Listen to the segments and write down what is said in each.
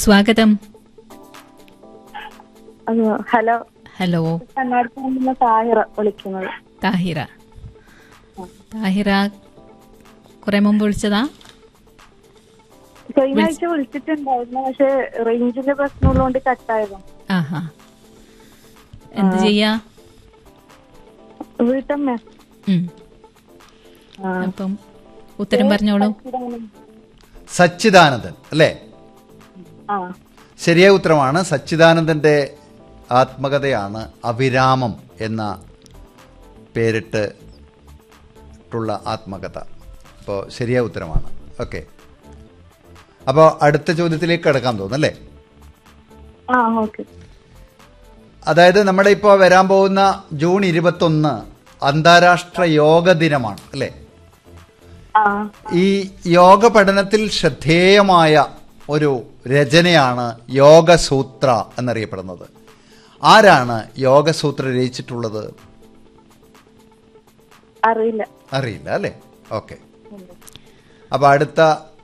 സ്വാഗതം അത് hello hello കണ്ണാടിയിൽ നിന്ന് താഹിറ വിളിക്കുന്നത് താഹിറ താഹിറ കുറെ മുമ്പ് വിളിച്ചതാ കഴിഞ്ഞ ആഴ്ച വിളിച്ചിട്ടുണ്ടായിരുന്നു പക്ഷെ റേഞ്ചിന്റെ പ്രശ്നമുള്ളതുകൊണ്ട് കട്ടായതാ ആഹാ എന്ത് ചെയ്യാ വീട്ടമ്മ ഉം. അപ്പം ഉത്തരം പറഞ്ഞോളൂ സച്ചിദാനന്ദൻ അല്ലേ ആ ശരിയായ ഉത്തരമാണ് സച്ചിദാനന്ദന്റെ ആത്മകഥയാണ് അവിരാമം എന്ന പേരിട്ട് ട്ടുള്ള ആത്മകഥ അപ്പോൾ ശരിയായ ഉത്തരമാണ് ഓക്കെ അപ്പോൾ അടുത്ത ചോദ്യത്തിലേക്ക് കിടക്കാൻ തോന്നുന്നല്ലേ ആ ഓക്കെ അതായത് നമ്മുടെ ഇപ്പോൾ വരാൻ പോകുന്ന ജൂൺ ഇരുപത്തൊന്ന് അന്താരാഷ്ട്ര യോഗ ദിനമാണ് അല്ലേ ആ ഈ യോഗ പഠനത്തിൽ ശ്രദ്ധേയമായ ഒരു രചനയാണ് യോഗസൂത്ര എന്നറിയപ്പെടുന്നത് ആരാണ് യോഗസൂത്ര രചിച്ചിട്ടുള്ളത് അറിയില്ല അറിയില്ല അല്ലേ ഓക്കെ അപ്പോൾ അടുത്ത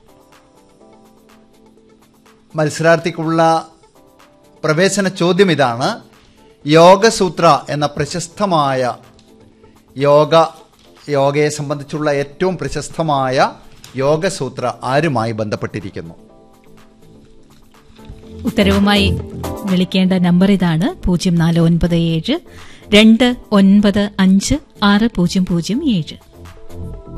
മത്സരാർത്ഥിക്കുള്ള പ്രവേശന ചോദ്യം ഇതാണ് യോഗസൂത്ര എന്ന പ്രശസ്തമായ യോഗ യോഗയെ സംബന്ധിച്ചുള്ള ഏറ്റവും പ്രശസ്തമായ യോഗസൂത്ര ആരുമായി ബന്ധപ്പെട്ടിരിക്കുന്നു ഉത്തരവുമായി വിളിക്കേണ്ട നമ്പർ ഇതാണ് പൂജ്യം നാല് ഒൻപത് ഏഴ് രണ്ട് ഒൻപത് അഞ്ച് ആറ് പൂജ്യം പൂജ്യം ഏഴ്